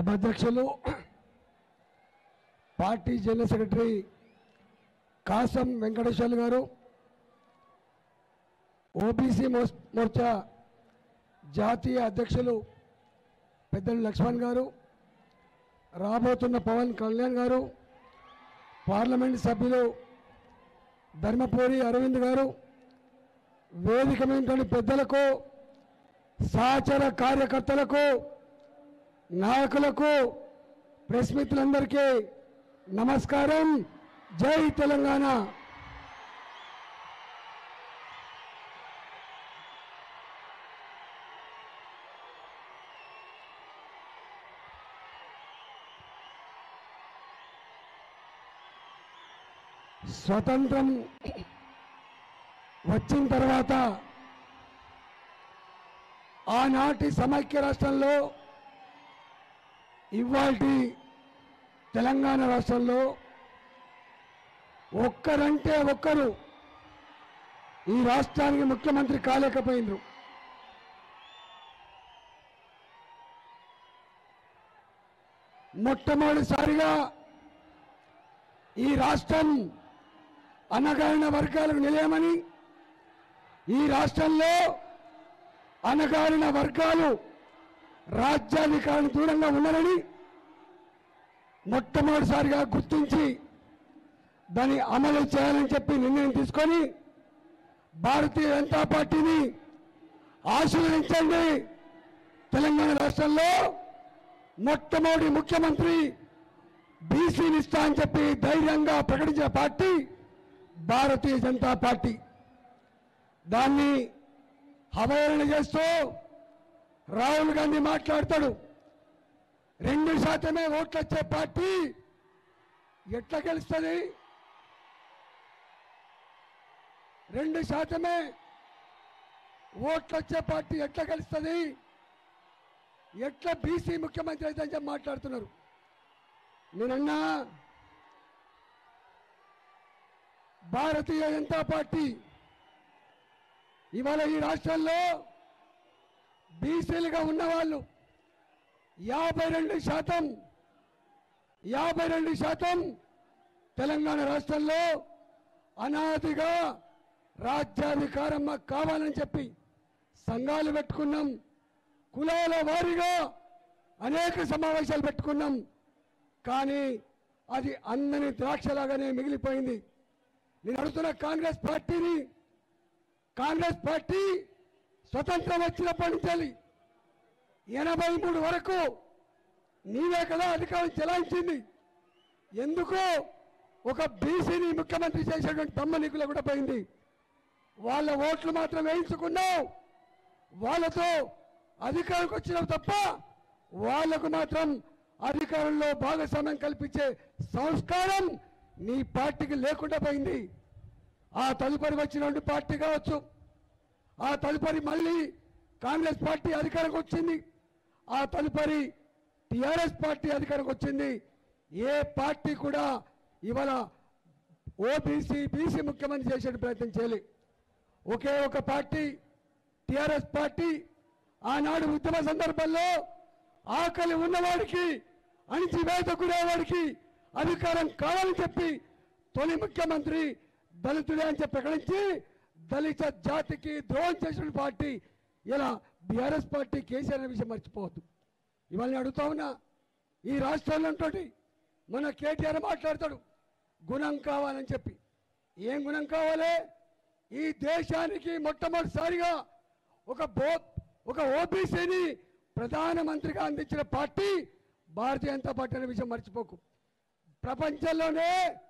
సభాధ్యక్షులు party general secretary Kasam Venkateswarlu గారు OBC మోస్- మోర్చా జాతీయ అధ్యక్షులు పెద్దలు లక్ష్మణ్ గారు రాబోతున్న పవన్ కళ్యాణ్ గారు పార్లమెంట్ సభ్యులు ధర్మపురి అరవింద్ గారు వేదిక మీద పెద్దలకు సహచర కార్యకర్తలకు నాయకులకు ప్రెస్ మిత్రులందరికీ నమస్కారం జై తెలంగాణ స్వతంత్రం వచ్చిన తర్వాత ఆనాటి సమైక్య రాష్ట్రంలో ఇవాల్టి తెలంగాణ రాష్ట్రంలో ఒక్కరంటే ఒక్కరు ఈ రాష్ట్రానికి ముఖ్యమంత్రి కాలేకపోయినరు మొట్టమొదటిసారిగా ఈ రాష్ట్రం అనగారిన వర్గాలకు నిలయమని ఈ రాష్ట్రంలో అనగారిన వర్గాలు రాజ్యాధికారం దూరంగా ఉన్నారని మొట్టమొదటిసారిగా గుర్తించి దాన్ని అమలు చేయాలని చెప్పి నిర్ణయం తీసుకొని భారతీయ జనతా పార్టీని ఆశీర్వదించండి తెలంగాణ రాష్ట్రంలో మొట్టమొదటి ముఖ్యమంత్రి బీసీని ఇస్తా అని చెప్పి ధైర్యంగా ప్రకటించిన పార్టీ భారతీయ జనతా పార్టీ దాన్ని అవహేళన చేస్తూ రాహుల్ గాంధీ మాట్లాడతాడు రెండు శాతమే ఓట్లు వచ్చే పార్టీ ఎట్లా గెలుస్తుంది రెండు శాతమే ఓట్లు వచ్చే పార్టీ ఎట్లా గెలుస్తుంది ఎట్లా బీసీ ముఖ్యమంత్రి అయితే అని చెప్పి మాట్లాడుతున్నారు నేనన్నా భారతీయ జనతా పార్టీ ఇవాళ ఈ రాష్ట్రంలో బీసీలుగా ఉన్నవాళ్ళు యాభై రెండు శాతం యాభై రెండు శాతం తెలంగాణ రాష్ట్రంలో అనాదిగా రాజ్యాధికారం మాకు కావాలని చెప్పి సంఘాలు పెట్టుకున్నాం కులాల వారీగా అనేక సమావేశాలు పెట్టుకున్నాం కానీ అది అందని ద్రాక్షలాగానే మిగిలిపోయింది నేను అడుగుతున్న కాంగ్రెస్ పార్టీని కాంగ్రెస్ పార్టీ స్వతంత్రం వచ్చినప్పటి నుంచి ఎనభై మూడు వరకు నీవే కదా అధికారం చెలాయించింది ఎందుకు ఒక బీసీని ముఖ్యమంత్రి చేసేటువంటి దమ్మ నీకులో కూడా పోయింది వాళ్ళ ఓట్లు మాత్రం వేయించుకున్నావు వాళ్ళతో అధికారంకి వచ్చినావు తప్ప వాళ్లకు మాత్రం అధికారంలో భాగస్వామ్యం కల్పించే సంస్కారం నీ పార్టీకి లేకుండా పోయింది ఆ తదుపరి వచ్చినటువంటి పార్టీ కావచ్చు ఆ తదుపరి మళ్ళీ కాంగ్రెస్ పార్టీ అధికారంకి వచ్చింది ఆ తదుపరి టిఆర్ఎస్ పార్టీ అధికారంకి వచ్చింది ఏ పార్టీ కూడా ఇవాళ ఓబీసీ బీసీ ముఖ్యమంత్రి చేసే ప్రయత్నం చేయలే ఒకే ఒక పార్టీ టిఆర్ఎస్ పార్టీ ఆనాడు ఉద్యమ సందర్భంలో ఆకలి ఉన్నవాడికి అణిచివేత గురేవాడికి అధికారం కావాలని చెప్పి తొలి ముఖ్యమంత్రి దళితుడే అని చెప్పి ప్రకటించి దళిత జాతికి ద్రోహం చేసిన పార్టీ ఇలా బీఆర్ఎస్ పార్టీ కేసీఆర్ అనే విషయం మర్చిపోవద్దు ఇవాళ నేను అడుగుతా ఉన్నా ఈ రాష్ట్రంలో ఉంటుంది మన కేటీఆర్ మాట్లాడతాడు గుణం కావాలని చెప్పి ఏం గుణం కావాలి ఈ దేశానికి మొట్టమొదటిసారిగా ఒక బో ఒక ఓబీసీని ప్రధానమంత్రిగా అందించిన పార్టీ భారతీయ జనతా పార్టీ అనే విషయం మర్చిపోకు ప్రపంచంలోనే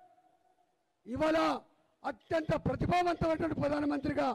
ఇవాళ అత్యంత ప్రతిభావంతమైనటువంటి ప్రధానమంత్రిగా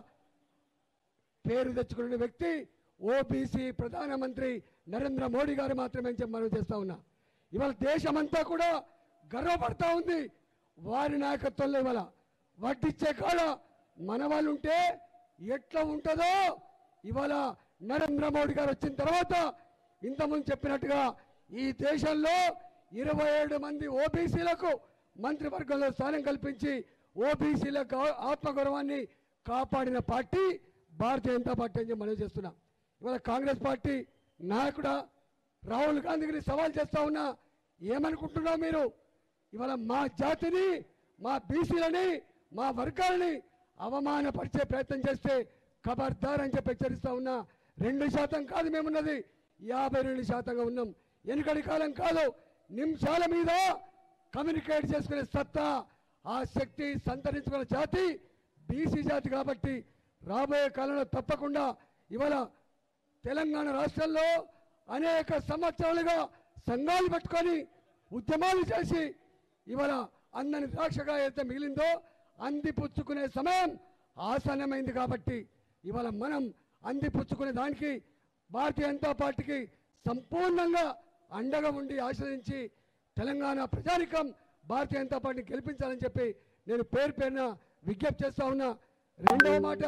పేరు తెచ్చుకున్న వ్యక్తి ఓబీసీ ప్రధానమంత్రి నరేంద్ర మోడీ గారు మాత్రమే అని చెప్పి మనం చేస్తా ఉన్నా ఇవాళ దేశమంతా కూడా గర్వపడతా ఉంది వారి నాయకత్వంలో ఇవాళ వడ్డిచ్చే కాడ మన వాళ్ళు ఉంటే ఎట్లా ఉంటుందో ఇవాళ నరేంద్ర మోడీ గారు వచ్చిన తర్వాత ఇంతకుముందు చెప్పినట్టుగా ఈ దేశంలో ఇరవై ఏడు మంది ఓబీసీలకు మంత్రివర్గంలో స్థానం కల్పించి ఓబీసీల గౌ- ఆత్మగౌరవాన్ని కాపాడిన పార్టీ భారతీయ జనతా పార్టీ అని చెప్పి మనం చేస్తున్నాం ఇవాళ కాంగ్రెస్ పార్టీ నాయకుడా రాహుల్ గాంధీని సవాల్ చేస్తా ఉన్నా ఏమనుకుంటున్నావు మీరు ఇవాళ మా జాతిని మా బీసీలని మా వర్గాలని అవమానపరిచే ప్రయత్నం చేస్తే ఖబర్దార్ అని చెప్పి హెచ్చరిస్తా ఉన్నా రెండు శాతం కాదు మేమున్నది యాభై రెండు శాతంగా ఉన్నాం వెనుకటి కాలం కాదు నిమిషాల మీద కమ్యూనికేట్ చేసుకునే సత్తా ఆ శక్తి సంతరించుకున్న జాతి బీసీ జాతి కాబట్టి రాబోయే కాలంలో తప్పకుండా ఇవాళ తెలంగాణ రాష్ట్రంలో అనేక సంవత్సరాలుగా సంఘాలు పట్టుకొని ఉద్యమాలు చేసి ఇవాళ అందని ద్రాక్షగా అయితే మిగిలిందో అందిపుచ్చుకునే సమయం ఆసన్నమైంది కాబట్టి ఇవాళ మనం అందిపుచ్చుకునే దానికి భారతీయ జనతా పార్టీకి సంపూర్ణంగా అండగా ఉండి ఆశ్రయించి తెలంగాణ ప్రజానికం భారతీయ జనతా పార్టీని గెలిపించాలని చెప్పి నేను పేరు పేరున విజ్ఞప్తి చేస్తా ఉన్నా రెండవ మాట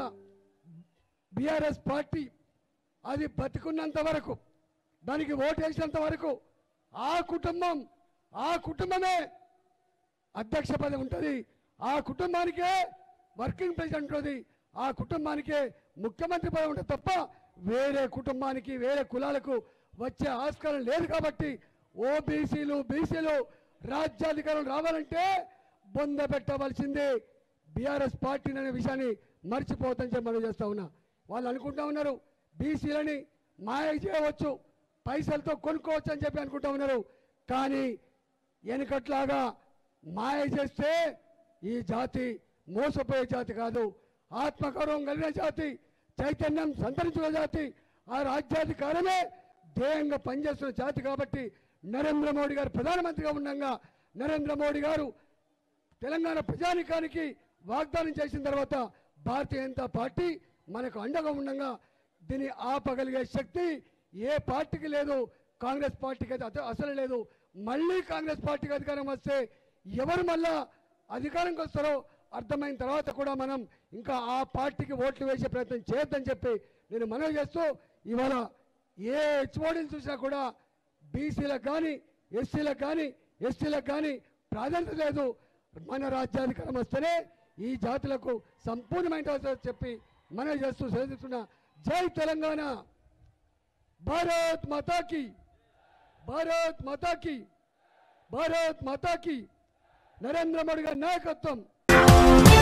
బీఆర్ఎస్ పార్టీ అది బతికున్నంత వరకు దానికి ఓటు వేసినంత వరకు ఆ కుటుంబం ఆ కుటుంబమే అధ్యక్ష పదవి ఉంటుంది ఆ కుటుంబానికే వర్కింగ్ ప్రెసిడెంట్ ఉంటుంది ఆ కుటుంబానికే ముఖ్యమంత్రి పదవి ఉంటుంది తప్ప వేరే కుటుంబానికి వేరే కులాలకు వచ్చే ఆస్కారం లేదు కాబట్టి ఓబీసీలు బీసీలు రాజ్యాధికారం రావాలంటే బొంద పెట్టవలసిందే బీఆర్ఎస్ పార్టీ అనే విషయాన్ని మర్చిపోతని చెప్పి మనం చేస్తా ఉన్నా వాళ్ళు అనుకుంటా ఉన్నారు బీసీలని మాయ చేయవచ్చు పైసలతో కొనుక్కోవచ్చు అని చెప్పి అనుకుంటా ఉన్నారు కానీ వెనుకట్లాగా మాయ చేస్తే ఈ జాతి మోసపోయే జాతి కాదు ఆత్మగౌరవం కలిగిన జాతి చైతన్యం సంతరించిన జాతి ఆ రాజ్యాధికారమే ధ్యేయంగా పనిచేస్తున్న జాతి కాబట్టి నరేంద్ర మోడీ గారు ప్రధానమంత్రిగా ఉండగా నరేంద్ర మోడీ గారు తెలంగాణ ప్రజానికానికి వాగ్దానం చేసిన తర్వాత భారతీయ జనతా పార్టీ మనకు అండగా ఉండగా దీన్ని ఆపగలిగే శక్తి ఏ పార్టీకి లేదు కాంగ్రెస్ పార్టీకి అయితే అత- అసలు లేదు మళ్ళీ కాంగ్రెస్ పార్టీకి అధికారం వస్తే ఎవరు మళ్ళా అధికారంకి వస్తారో అర్థమైన తర్వాత కూడా మనం ఇంకా ఆ పార్టీకి ఓట్లు వేసే ప్రయత్నం చేయొద్దని చెప్పి నేను మనవి చేస్తూ ఇవాళ ఏ హెచ్ఓడిని చూసినా కూడా బీసీలకు కానీ ఎస్సీలకు కానీ ఎస్టీలకు కానీ ప్రాధాన్యత లేదు మన రాజ్యాధికారం వస్తేనే ఈ జాతులకు సంపూర్ణమైన అవసరం చెప్పి మనవి చేస్తూ సెలవుతున్నా జై తెలంగాణ భారత్ మాతాకి భారత్ మాతాకి భారత్ మాతాకి నరేంద్ర మోడీ గారి నాయకత్వం